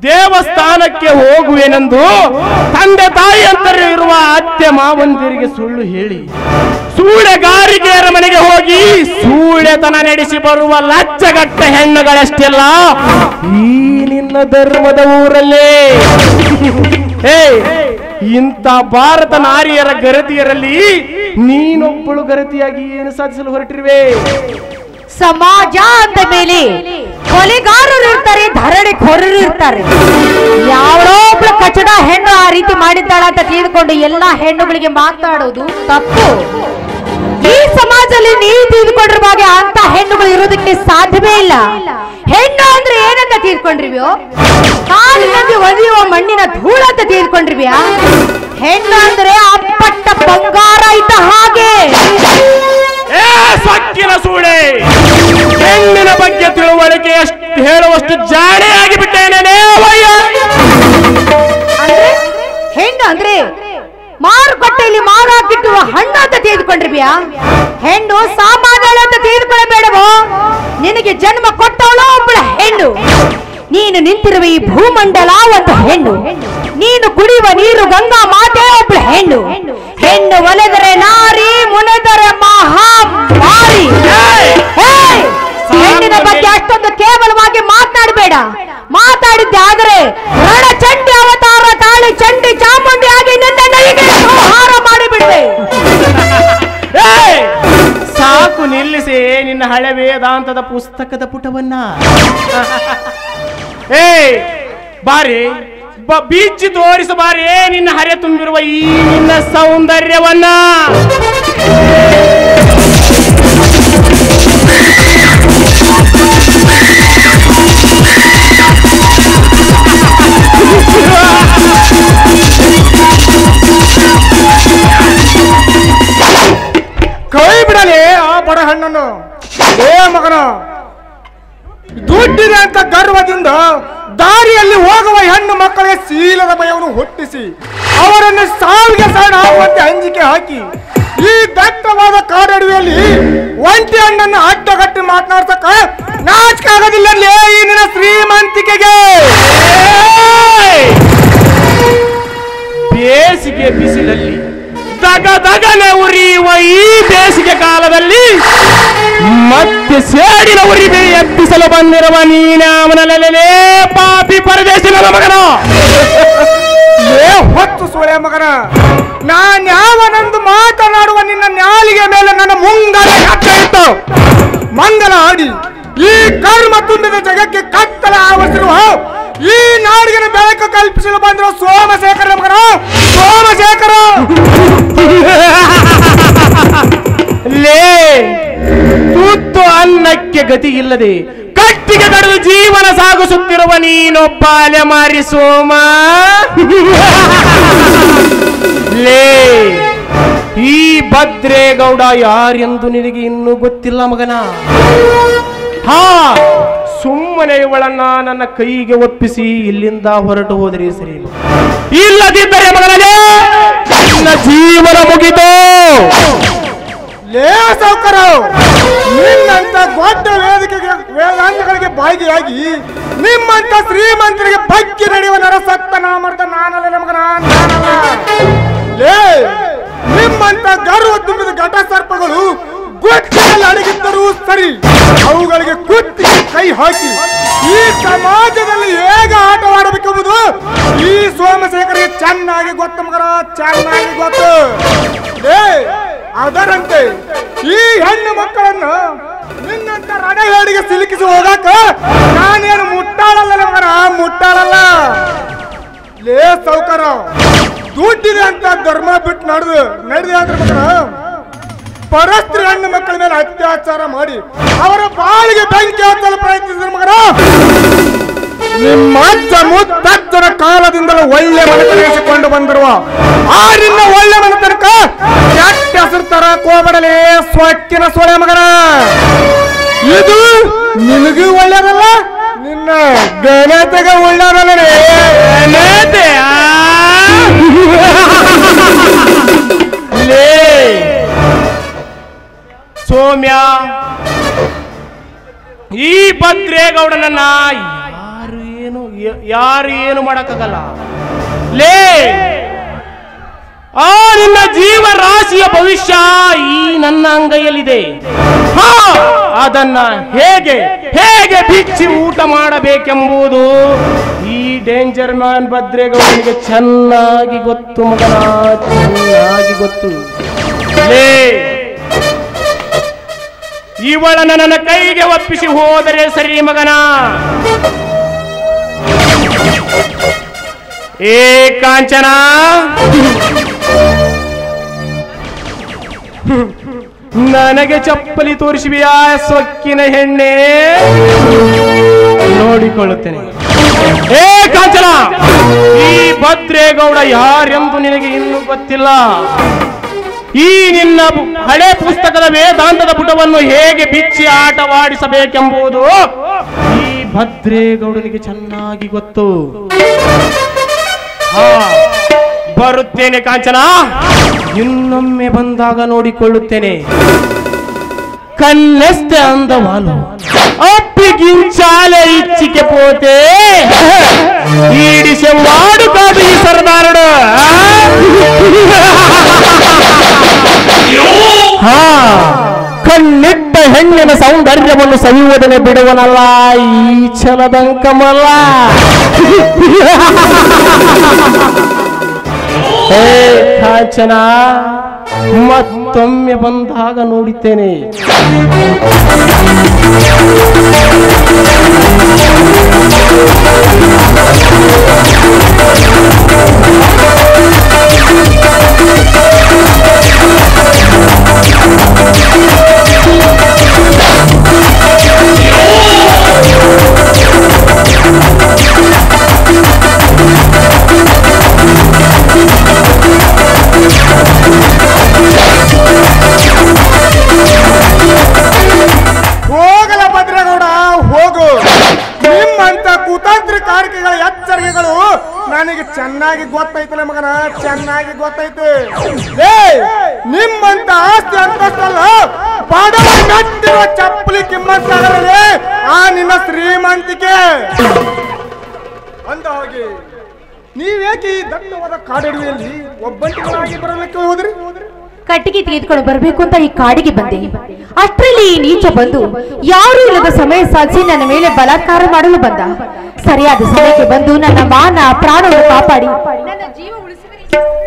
ದೇವಸ್ಥಾನಕ್ಕೆ ಹೋಗುವೆನೆಂದು ತಂದೆ ತಾಯಿ ಅಂತರೇ ಇರುವ ಅತ್ತೆ ಮಾವಂದಿರಿಗೆ ಸುಳ್ಳು ಹೇಳಿ ಸೂಳೆಗಾರಿಕೆಯರ ಮನೆಗೆ ಹೋಗಿ ಸೂಳೆತನ ನಡೆಸಿ ಬರುವ ಲಚ್ಚಗಟ್ಟ ಹೆಣ್ಣುಗಳಷ್ಟೆಲ್ಲ ಈ ನಿನ್ನ ಧರ್ಮದ ಊರಲ್ಲೇ ಹೇ ಇಂಥ ಭಾರತ ನಾರಿಯರ ಗರತಿಯರಲ್ಲಿ ನೀನೊಬ್ಬಳು ಗರತಿಯಾಗಿ ಏನು ಸಾಧಿಸಲು ಹೊರಟಿರುವೆ
ಸಮಾಜ ಅಂದ ಮೇಲೆ ಕೊಲೆಗಾರರು ಇರ್ತಾರೆ ಧರಣಿಖೋರರು ಇರ್ತಾರೆ ಯಾವಳೋ ಒಬ್ಳು ಕಚಡ ಹೆಣ್ಣು ಆ ರೀತಿ ಮಾಡಿದ್ದಾಳ ಅಂತ ತಿಳಿದುಕೊಂಡು ಎಲ್ಲಾ ಹೆಣ್ಣುಗಳಿಗೆ ಮಾತಾಡೋದು ತಪ್ಪು ಈ ಸಮಾಜದಲ್ಲಿ ನೀವು ತಿಳಿದುಕೊಂಡಿರುವ ಹಾಗೆ ಅಂತ ಹೆಣ್ಣುಗಳು ಇರೋದಕ್ಕೆ ಸಾಧ್ಯವೇ ಇಲ್ಲ ಹೆಣ್ಣು ಅಂದ್ರೆ ಏನಂತ ತಿಳ್ಕೊಂಡ್ರಿವ್ಯೋ ಕಾಲಿನಲ್ಲಿ ಒದೆಯುವ ಮಣ್ಣಿನ ಧೂಳ ಅಂತ ತಿಳ್ಕೊಂಡ್ರಿವ್ಯಾ ಹೆಣ್ಣು ಅಂದ್ರೆ ಅಪ್ಪಟ್ಟ ಬಂಗಾರ ಇದ್ದ ಹಾಗೆ
ಏ ಸಕ್ಕಿನ ಸೂಳೆ ಹೆಣ್ಣಿನ ಬಗ್ಗೆ ತಿಳುವಳಿಕೆ ಎಷ್ಟು ಹೇಳುವಷ್ಟು ಜಾಣೆಯಾಗಿ ಬಿಟ್ಟೇನೇನೇ ವಯ್ಯ
ಅಂದ್ರೆ ಹೆಣ್ಣು ಅಂದ್ರೆ ಮಾರುಕಟ್ಟೆಯಲ್ಲಿ ಮಾರಾಕಿಟ್ಟುವ ಹಣ್ಣು ಅಂತ ತೆಗೆದುಕೊಂಡ್ರಿವ್ಯಾ ಹೆಣ್ಣು ಸಾಮಾನ್ಯಳು ಅಂತ ತೆಗೆದುಕೊಳ್ಳಬೇಡವೋ ನಿನಗೆ ಜನ್ಮ ಕೊಟ್ಟವಳು ಒಬ್ಬಳ ಹೆಣ್ಣು ನೀನು ನಿಂತಿರುವ ಈ ಭೂಮಂಡಲ ಒಂದು ಹೆಣ್ಣು ನೀನು ಕುಡಿಯುವ ನೀರು ಗಂಗಾ ಮಾತೆ ಒಬ್ಬಳ ಹೆಣ್ಣು ಹೆಣ್ಣು ಒಲೆದರೆ ನಾರಿ ಮುನೆದರೆ ಮಹಾ ಮಾರಿ ಏಯ್! ಹೆಣ್ಣಿನ ಬಗ್ಗೆ ಅಷ್ಟೊಂದು ಕೇವಲವಾಗಿ ಮಾತನಾಡಬೇಡ ಮಾತಾಡಿದ್ದೆ ಆದರೆ ರಣ ಚಂಡಿ ಅವತಾರ ತಾಳಿ ಚಂಡಿ ಚಾಮುಂಡಿ ಆಗಿ ನಿನ್ನ ನೈಗೆ ಸಂಹಾರ ಮಾಡಿಬಿಡುವೆ
ಏಯ್! ಸಾಕು ನಿಲ್ಲಿಸಿ ನಿನ್ನ ಹಳೆ ವೇದಾಂತದ ಪುಸ್ತಕದ ಪುಟವನ್ನ ಏ ಬಾರಿ ಬ- ಬೀಚಿ ತೋರಿಸು ಬಾರಿ ನಿನ್ನ ಹರೆ ತುಂಬಿರುವ ಈ ನಿನ್ನ ಸೌಂದರ್ಯವನ್ನ
ಕೈ ಬಿಡಲಿ ಆ ಬಡ ಹಣ್ಣನ್ನು ಏ ಮಗನ ದುಡ್ಡಿದೆ ಅಂತ ಗರ್ವದಿಂದ ದಾರಿಯಲ್ಲಿ ಹೋಗುವ ಹೆಣ್ಣು ಮಕ್ಕಳಿಗೆ ಶೀಲದ ಭಯವನ್ನು ಹುಟ್ಟಿಸಿ ಅವರನ್ನು ಸಾವಿಗೆ ಸಣ್ಣ ಆಗುವಂತೆ ಅಂಜಿಕೆ ಹಾಕಿ ಈ ದಟ್ಟವಾದ ಕಾಡಡುವೆಯಲ್ಲಿ ಒಂಟಿ ಹಣ್ಣನ್ನು ಅಡ್ಡಗಟ್ಟಿ ಮಾತನಾಡ್ಸಕ ನಾಚಿಕೆ ಆಗೋದಿಲ್ಲ ಈ ನಿನ್ನ ಶ್ರೀಮಂತಿಕೆಗೆ
ಏಯ್! ಬೇಸಿಗೆ ಬಿಸಿಲಲ್ಲಿ ದಗ ದಗನೆ ಉರಿಯುವ ಈ ಬೇಸಿಗೆ ಕಾಲದಲ್ಲಿ ಮತ್ತೆ ಸೇಡಿನ ಉರಿಬೆ ಎಬ್ಬಿಸಲು ಬಂದಿರುವ ನೀನ ಅವನಲ್ಲೇ ಪಾಪಿ ಪರದೇಶಿ ನನ್ನ ಮಗನ
ಏ ಹೊತ್ತು ಸೋಳೆ ಮಗನ ನಾನ್ ಯಾವನಂದು ಮಾತನಾಡುವ ನಿನ್ನ ನ್ಯಾಲಿಗೆ ಮೇಲೆ ನನ್ನ ಮುಂಗಲ ಕತ್ತ ಇತ್ತು ಮಂಗಲ ಆಡಿ ಈ ಕರ್ಮ ತುಂಬಿದ ಜಗಕ್ಕೆ ಕತ್ತಲ ಆವರಿಸಿರುವ ಈ ನಾಡಿಗೆ ಬೆಳಕು ಕಲ್ಪಿಸಲು ಬಂದಿರುವ ಸೋಮಶೇಖರ ಮಗನ ಸೋಮಶೇಖರ
ಲೇ ತುತ್ತು ಅನ್ನಕ್ಕೆ ಗತಿ ಇಲ್ಲದೆ ಕಟ್ಟಿಗೆ ಕಡಿದು ಜೀವನ ಸಾಗಿಸುತ್ತಿರುವ ನೀನೊಬ್ಬ ಅಲೆಮಾರಿ ಸೋಮ ಲೇ ಈ ಭದ್ರೇಗೌಡ ಯಾರೆಂದು ನಿನಗೆ ಇನ್ನೂ ಗೊತ್ತಿಲ್ಲ ಮಗನ ಹಾ ಸುಮ್ಮನೆ ಇವಳನ್ನ ನನ್ನ ಕೈಗೆ ಒಪ್ಪಿಸಿ ಇಲ್ಲಿಂದ ಹೊರಟು ಹೋದರೆ ಸರಿ ಇಲ್ಲದಿದ್ದರೆ ಮಗನೇ ನನ್ನ ಜೀವನ ಮುಗಿತು
ಲೇ ಸೌಕರ ನಿನ್ನಂತ ದೊಡ್ಡ ವೇದಿಕೆಗೆ ವೇದಾಂತಗಳಿಗೆ ಭಾಗಿಯಾಗಿ ನಿಮ್ಮಂತ ಶ್ರೀಮಂತರಿಗೆ ಬಗ್ಗೆ ನಡೆಯುವ ನರಸತ್ತ ನಾಮರ್ದ ನಾನಲ್ಲ ಮಗನ ನಾನಲ್ಲ ಲೇ ನಿಮ್ಮಂತ ಗರ್ವ ತುಂಬಿದ ಘಟ ಸರ್ಪಗಳು ಗೊತ್ತಿನಲ್ಲಿ ಅಡಗಿದ್ದರೂ ಸರಿ ಅವುಗಳಿಗೆ ಕುತ್ತಿ ಕೈ ಹಾಕಿ ಈ ಸಮಾಜದಲ್ಲಿ ಹೇಗೆ ಆಟವಾಡಬೇಕೆಂಬುದು ಈ ಸೋಮಶೇಖರಿಗೆ ಚೆನ್ನಾಗಿ ಗೊತ್ತು ಮಗನ ಚೆನ್ನಾಗಿ ಗೊತ್ತು ಲೇ ಅದರಂತೆ ಈ ಹೆಣ್ಣು ಮಕ್ಕಳನ್ನು ನಿನ್ನಂತ ರಣಹೇಡಿಗೆ ಸಿಲುಕಿಸಿ ಹೋಗಾಕ ನಾನೇನು ಮುಟ್ಟಾಳಲ್ಲ ಮಗನ ಮುಟ್ಟಾಳಲ್ಲ ಲೇ ಸೌಕರ ದುಡ್ಡಿದೆ ಅಂತ ಧರ್ಮ ಬಿಟ್ಟು ನಡೆದು ನಡೆದೆ ಅಂದ್ರೆ ಮಗನ ಪರಸ್ತ್ರೀ ಹೆಣ್ಣು ಮಕ್ಕಳ ಮೇಲೆ ಅತ್ಯಾಚಾರ ಮಾಡಿ ಅವರ ಬಾಳಿಗೆ ಬೆಂಕಿ ಹಚ್ಚಲು ಪ್ರಯತ್ನಿಸಿದ ಮಗನ ನಿಮ್ಮ ಅಜ್ಜ ಮುತ್ತಜ್ಜನ ಕಾಲದಿಂದಲೂ ಒಳ್ಳೆ ಮನೆತನಿಸಿಕೊಂಡು ಬಂದಿರುವ ಆ ನಿನ್ನ ಒಳ್ಳೆ ಮನೆತನಕ ಕೆಟ್ಟ ಹೆಸರು ತರಕ್ ಹೋಗ್ಬಿಡಲೇ ಸ್ವಕ್ಕಿನ ಸೊಳೆ ಮಗನ ಇದು ನಿನಗೂ ಒಳ್ಳೇದಲ್ಲ ನಿನ್ನ ಘನತೆಗೆ ಒಳ್ಳೇದಲ್ಲ
ನೇತೆ, ಆ? ಲೇ ಸೌಮ್ಯ ಈ ಭದ್ರೇಗೌಡನನ್ನ ಯಾರು ಏನು ಯ- ಯಾರು ಏನು ಮಾಡಕ್ಕಾಗಲ್ಲ ಲೇ ಆ ನಿನ್ನ ಜೀವ ರಾಶಿಯ ಭವಿಷ್ಯ ಈ ನನ್ನ ಅಂಗೈಯಲ್ಲಿದೆ ಹಾ ಅದನ್ನ ಹೇಗೆ ಹೇಗೆ ಬಿಚ್ಚಿ ಊಟ ಮಾಡಬೇಕೆಂಬುದು ಈ ಡೇಂಜರ್ ಮ್ಯಾನ್ ಭದ್ರೇಗೌಡನಿಗೆ ಚೆನ್ನಾಗಿ ಗೊತ್ತು ಮಗನ ಚೆನ್ನಾಗಿ ಗೊತ್ತು ಲೇ ಇವಳನ್ನ ನನ್ನ ಕೈಗೆ ಒಪ್ಪಿಸಿ ಹೋದರೆ ಸರಿ ಮಗನ ಏ ಕಾಂಚನ ನನಗೆ ಚಪ್ಪಲಿ ತೋರಿಸುವಿಯಾ ಸೊಕ್ಕಿನ ಹೆಣ್ಣೆ ನೋಡಿಕೊಳ್ಳುತ್ತೇನೆ ಏ ಕಾಂಚನ ಈ ಭದ್ರೇಗೌಡ ಯಾರೆಂದು ನಿನಗೆ ಇನ್ನೂ ಗೊತ್ತಿಲ್ಲ ಈ ನಿನ್ನ ಬು- ಹಳೆ ಪುಸ್ತಕದ ವೇದಾಂತದ ಪುಟವನ್ನು ಹೇಗೆ ಬಿಚ್ಚಿ ಆಟವಾಡಿಸಬೇಕೆಂಬುದು ಈ ಭದ್ರೇಗೌಡನಿಗೆ ಚೆನ್ನಾಗಿ ಗೊತ್ತು ಹಾ ಬರುತ್ತೇನೆ ಕಾಂಚನ ಇನ್ನೊಮ್ಮೆ ಬಂದಾಗ ನೋಡಿಕೊಳ್ಳುತ್ತೇನೆ కన్నెస్తే అందవాలు అప్పిగించాలే ఇచ్చికి పోతే ఈడిసేవాడు కాదు ఈ సరదారుడు ಹಾ ಕಣ್ಣಿಟ್ಟ ಹೆಣ್ಣಿನ ಸೌಂದರ್ಯವನ್ನು ಸವಿಯುವುದನ್ನು ಬಿಡುವನಲ್ಲ ಈ ಛಲದಂಕಮಲ್ಲ ಹೇ ಕಾಂಚನ ಮತ್ತೊಮ್ಮೆ ಬಂದಾಗ ನೋಡುತ್ತೇನೆ
ಹೋಗಲ ಭದ್ರಗೌಡ ಹೋಗು ನಿಮ್ಮಂತ ಕುತಂತ್ರಕಾರಿಕೆಗಳ ಎಚ್ಚರಿಕೆಗಳು ನನಗೆ ಚೆನ್ನಾಗಿ ಗೊತ್ತೈತಲ್ಲ ಮಗನ ಚೆನ್ನಾಗಿ ಗೊತ್ತೈತೆ ಏ ನಿಮ್ಮಂತ ಆಸ್ತಿ ಅಂತಸ್ತಲ್ಲ ಬಡವ ಕಟ್ಟಿರುವ ಚಪ್ಪಲಿ ಕಿಮ್ಮತ್ತಾಗಲೇ ಆ ನಿನ್ನ ಶ್ರೀಮಂತಿಕೆ ಅಂದ ಹಾಗೆ ನೀವೇಕೆ ಈ ದಟ್ಟವಾದ ಕಾಡಡಿಯಲ್ಲಿ ಒಬ್ಬಂಟಿಗಳಾಗಿ ಬರಲಿಕ್ಕೆ ಹೋದ್ರಿ
ಕಟ್ಟಿಗೆ ತೆಗೆದುಕೊಂಡು ಬರಬೇಕು ಅಂತ ಈ ಕಾಡಿಗೆ ಬಂದೆ ಅಷ್ಟರಲ್ಲಿ ಈ ನೀಚ ಬಂದು ಯಾರೂ ಇಲ್ಲದ ಸಮಯ ಸಾಧಿಸಿ ನನ್ನ ಮೇಲೆ ಬಲಾತ್ಕಾರ ಮಾಡಲು ಬಂದ ಸರಿಯಾದ ಸಮಯಕ್ಕೆ ಬಂದು ನನ್ನ ಮಾನ ಪ್ರಾಣವನ್ನು ಕಾಪಾಡಿ ನನ್ನ ಜೀವ ಉಳಿಸಿದ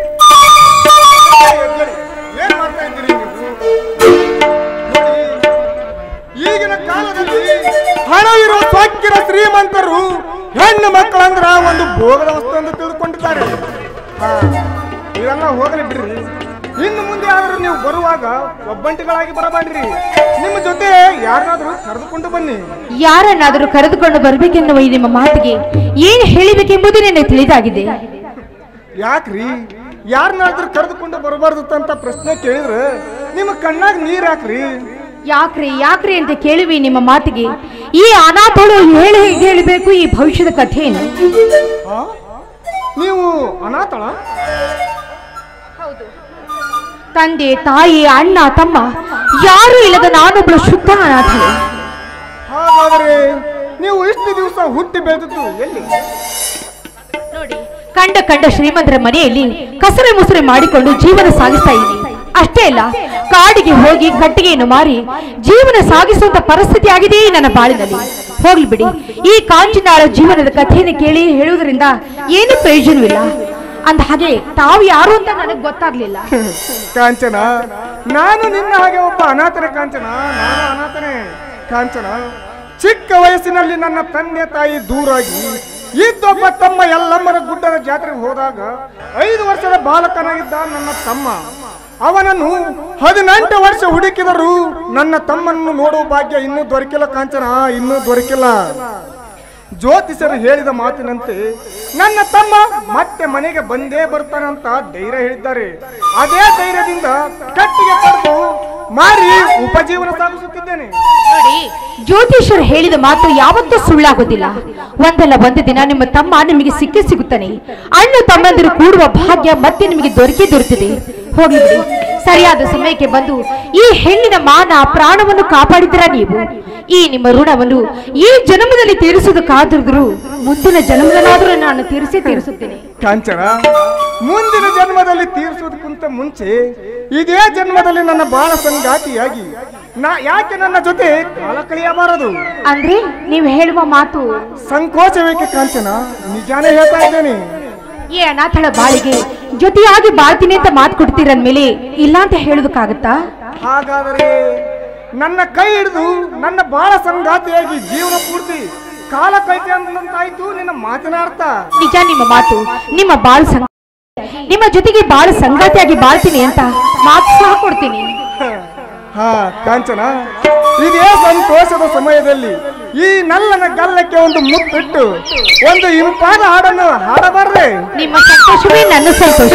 ಏನ್ ಮಾಡ್ತಾ ಇದ್ದೀರಿ ನೀವು? ನೋಡಿ, ಈಗಿನ ಕಾಲದಲ್ಲಿ ಹಣವಿರುವ ಸ್ವಕ್ಕಿನ ಶ್ರೀಮಂತರು ಹೆಣ್ಣು ಮಕ್ಕಳಂದ್ರ ಒಂದು ಭೋಗದ ವಸ್ತು ಎಂದು ತಿಳಿದುಕೊಂಡಿದ್ದಾರೆ ಹಾ, ಇವೆಲ್ಲ ಹೋಗಲಿ ಬಿಡ್ರಿ ಇನ್ನು ಮುಂದೆ ಆದ್ರೂ ನೀವು ಬರುವಾಗ ಒಬ್ಬಂಟಿಗಳಾಗಿ ಬರಬೇಡ್ರಿ ನಿಮ್ಮ ಜೊತೆ ಯಾರನ್ನಾದ್ರೂ ಕರೆದುಕೊಂಡು ಬನ್ನಿ
ಯಾರನ್ನಾದರೂ ಕರೆದುಕೊಂಡು ಬರಬೇಕೆನ್ನುವ ಈ ನಿಮ್ಮ ಮಾತಿಗೆ ಏನು ಹೇಳಿಬೇಕೆಂಬುದು ನನಗೆ ತಿಳಿದಾಗಿದೆ
ಯಾಕ್ರಿ ಯಾರನ್ನಾದ್ರೂ ಕರೆದುಕೊಂಡು ಬರಬಾರ್ದು ಅಂತ ಪ್ರಶ್ನೆ ಕೇಳಿದ್ರೆ ನಿಮ್ಮ ಕಣ್ಣಾಗ ನೀರ್ ಹಾಕ್ರಿ
ಯಾಕ್ರಿ ಯಾಕ್ರಿ ಅಂತ ಕೇಳುವಿ ನಿಮ್ಮ ಮಾತಿಗೆ ಈ ಅನಾಥಳು ಹೇಳಿ ಹೇಳಬೇಕು ಈ ಭವಿಷ್ಯದ ಕಥೆಯನ್ನು
ಆ? ನೀವು ಅನಾಥಳ
ತಂದೆ ತಾಯಿ ಅಣ್ಣ ತಮ್ಮ ಯಾರು ಇಲ್ಲದ ನಾನೊಬ್ಬಳು ಶುದ್ಧ ಅನಾಥಳು
ಹಾಗಾದರೆ ನೀವು ಇಷ್ಟು ದಿವಸ ಹುಟ್ಟಿ ಬೆಳೆದದ್ದು ಎಲ್ಲಿ
ನೋಡಿ ಕಂಡ ಕಂಡ ಶ್ರೀಮಂತರ ಮನೆಯಲ್ಲಿ ಕಸರೆ ಮುಸರೆ ಮಾಡಿಕೊಂಡು ಜೀವನ ಸಾಗಿಸ್ತಾ ಇದ್ದೀನಿ ಅಷ್ಟೇ ಅಲ್ಲ ಕಾಡಿಗೆ ಹೋಗಿ ಕಟ್ಟಿಗೆಯನ್ನು ಮಾರಿ ಜೀವನ ಸಾಗಿಸುವಂತ ಪರಿಸ್ಥಿತಿ ಆಗಿದೆ ಈ ನನ್ನ ಬಾಳಿನಲ್ಲಿ ಹೋಗ್ಲಿ ಬಿಡಿ ಈ ಕಾಂಚಿನಾಳ ಜೀವನದ ಕಥೆಯನ್ನು ಕೇಳಿ ಹೇಳುವುದರಿಂದ ಏನು ಪ್ರಯೋಜನವಿಲ್ಲ ಅಂದ ಹಾಗೆ ತಾವು ಯಾರು ಅಂತ ನನಗೆ ಗೊತ್ತಾಗ್ಲಿಲ್ಲ
ಕಾಂಚನ ನಾನು ನಿನ್ನ ಹಾಗೆ ಒಬ್ಬ ಅನಾಥನೇ ಕಾಂಚನ ನಾನು ಅನಾಥನೇ ಕಾಂಚನ ಚಿಕ್ಕ ವಯಸ್ಸಿನಲ್ಲಿ ನನ್ನ ತಂದೆ ತಾಯಿ ದೂರಾಗಿ ಇದ್ದೊಬ್ಬ ತಮ್ಮ ಎಲ್ಲಮ್ಮರ ಗುಡ್ಡದ ಜಾತ್ರೆಗೆ ಹೋದಾಗ ಐದು ವರ್ಷದ ಬಾಲಕನಾಗಿದ್ದ ನನ್ನ ತಮ್ಮ ಅವನನ್ನು ಹದಿನೆಂಟು ವರ್ಷ ಹುಡುಕಿದರು ನನ್ನ ತಮ್ಮನ್ನು ನೋಡುವ ಭಾಗ್ಯ ಇನ್ನೂ ದೊರಕಿಲ್ಲ ಕಾಂಚನ ಇನ್ನೂ ದೊರಕಿಲ್ಲ ಜ್ಯೋತಿಷರು ಹೇಳಿದ ಮಾತಿನಂತೆ ನನ್ನ ತಮ್ಮ ಮತ್ತೆ ಮನೆಗೆ ಬಂದೇ ಬರ್ತಾನಂತ ಧೈರ್ಯ ಹೇಳಿದ್ದಾರೆ ಅದೇ ಧೈರ್ಯದಿಂದ ಕಟ್ಟಿಗೆ ಪಡೆದು ಮಾರಿ ಉಪಜೀವನ ಸಾಗಿಸುತ್ತಿದ್ದೇನೆ
ನೋಡಿ ಜ್ಯೋತಿಷರು ಹೇಳಿದ ಮಾತು ಯಾವತ್ತೂ ಸುಳ್ಳಾಗೋದಿಲ್ಲ ಒಂದಲ್ಲ ಒಂದು ದಿನ ನಿಮ್ಮ ತಮ್ಮ ನಿಮಗೆ ಸಿಕ್ಕೇ ಸಿಗುತ್ತಾನೆ ಅಣ್ಣ ತಮ್ಮಂದಿರು ಕೂಡುವ ಭಾಗ್ಯ ಮತ್ತೆ ನಿಮಗೆ ದೊರಕೇ ದೊರೆತಿದೆ ಹೋಗ್ಲಿ ಬಿಡಿ ಸರಿಯಾದ ಸಮಯಕ್ಕೆ ಬಂದು ಈ ಹೆಣ್ಣಿನ ಮಾನ ಪ್ರಾಣವನ್ನು ಕಾಪಾಡಿದ್ರ ನೀವು ಈ ನಿಮ್ಮ ಋಣವನ್ನು ಈ ಜನ್ಮದಲ್ಲಿ ತೀರಿಸುವುದಕ್ಕಾದ್ರೂ ಮುಂದಿನ ಜನ್ಮದಲ್ಲಾದ್ರೂ ನಾನು ತೀರಿಸೇ ತೀರಿಸುತ್ತೇನೆ
ಕಾಂಚನ ಮುಂದಿನ ಜನ್ಮದಲ್ಲಿ ತೀರಿಸೋದಕ್ಕಿಂತ ಮುಂಚೆ ಇದೇ ಜನ್ಮದಲ್ಲಿ ನನ್ನ ಬಾಳ ಸಂಗಾತಿಯಾಗಿ ನಾ ಯಾಕೆ ನನ್ನ ಜೊತೆ ಕಾಲ ಕಳೆಯಬಾರದು
ಅಂದ್ರೆ ನೀವು ಹೇಳುವ ಮಾತು
ಸಂಕೋಚವೇಕೆ ಕಾಂಚನ ನಿಜಾನೇ ಹೇಳ್ತಾ ಇದ್ದೇನೆ
ಈ ಅನಾಥಳ ಬಾಳಿಗೆ ಜೊತೆಯಾಗಿ ಬಾಳ್ತೀನಿ ಅಂತ ಮಾತು ಕೊಡ್ತೀರಂದ್ಮೇಲೆ ಇಲ್ಲ ಅಂತ ಹೇಳೋದಕ್ಕಾಗತ್ತಾ
ಹಾಗಾದರೆ ನನ್ನ ಕೈ ಹಿಡಿದು ನನ್ನ ಬಾಳ ಸಂಗಾತಿಯಾಗಿ ಜೀವನ ಪೂರ್ತಿ ಕಾಲ ಕೈತೆ ಅಂದಂತಾಯ್ತು ನಿನ್ನ ಮಾತಿನ ಅರ್ಥ
ನಿಜ ನಿಮ್ಮ ಮಾತು ನಿಮ್ಮ ಬಾಳ್ ಸಂಗ ನಿಮ್ಮ ಜೊತೆಗೆ ಬಾಳ ಸಂಗಾತಿಯಾಗಿ ಬಾಳ್ತೀನಿ ಅಂತ ಮಾತು ಸಹ ಕೊಡ್ತೀನಿ
ಹಾ ಕಾಂಚನ ಇದೇ ಸಂತೋಷದ ಸಮಯದಲ್ಲಿ ಈ ನಲ್ಲನ ಗಲ್ಲಕ್ಕೆ ಒಂದು ಮುತ್ತಿಟ್ಟು ಒಂದು ಇಂಪಾದ ಹಾಡನ್ನು ಹಾಡಬಾರ್ದೆ
ನಿಮ್ಮ ಸಂತೋಷವೇ ನನ್ನ ಸಂತೋಷ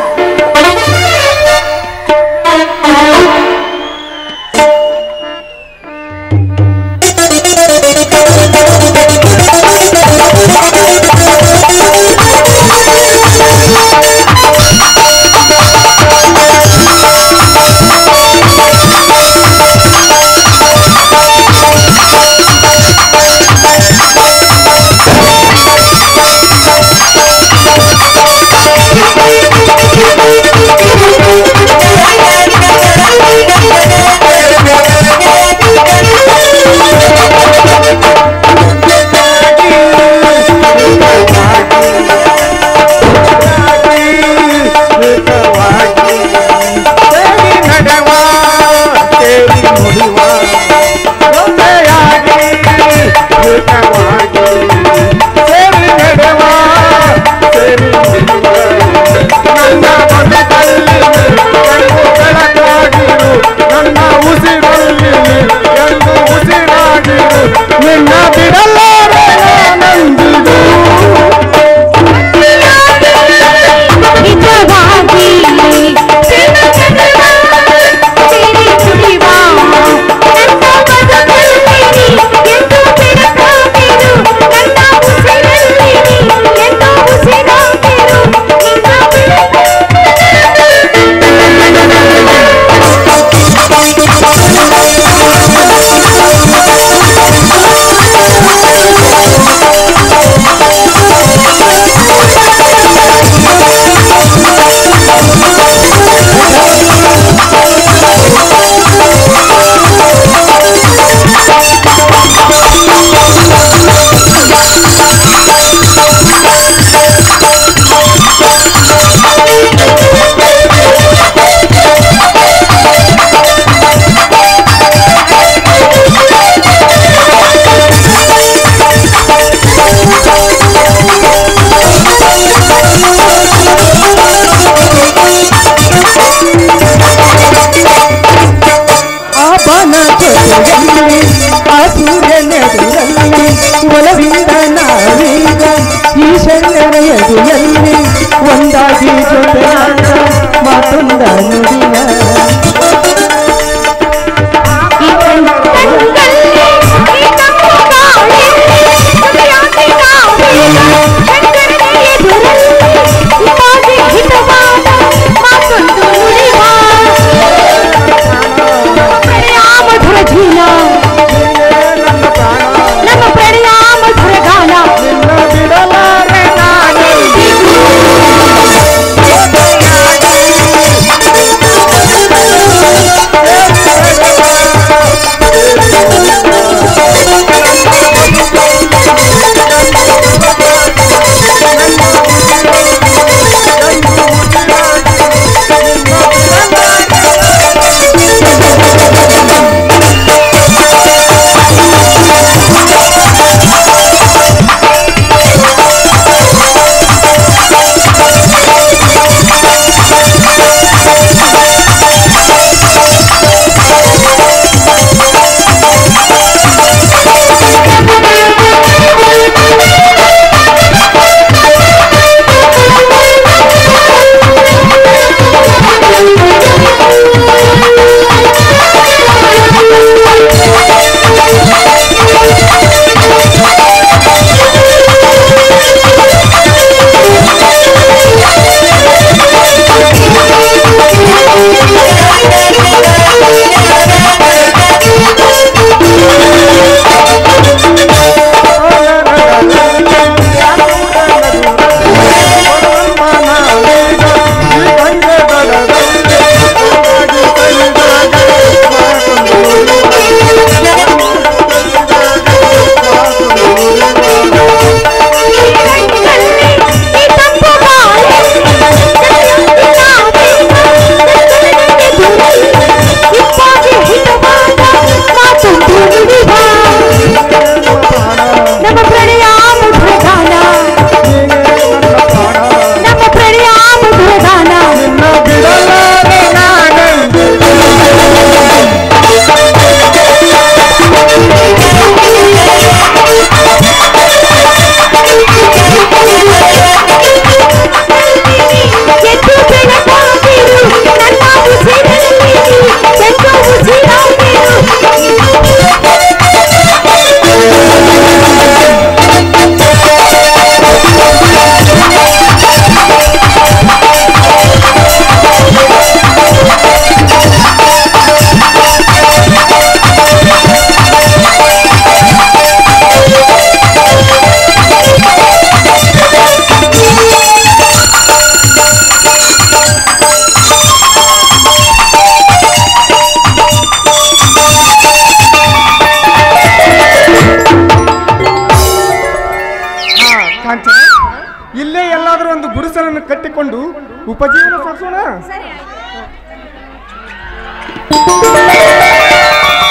ನನ್ನ ಉಸಿರಲ್ಲಿ ಎಂದು ಉಸಿರಾಗಿರು ನಿನ್ನ ಬಿಡಲಾರೆ ನಂದಿದು
ನಿಜವಾಗಿ
ಕಟ್ಟಿಕೊಂಡು ಉಪಜೀವನ ಸಾಗಿಸೋಣ
ಸರಿ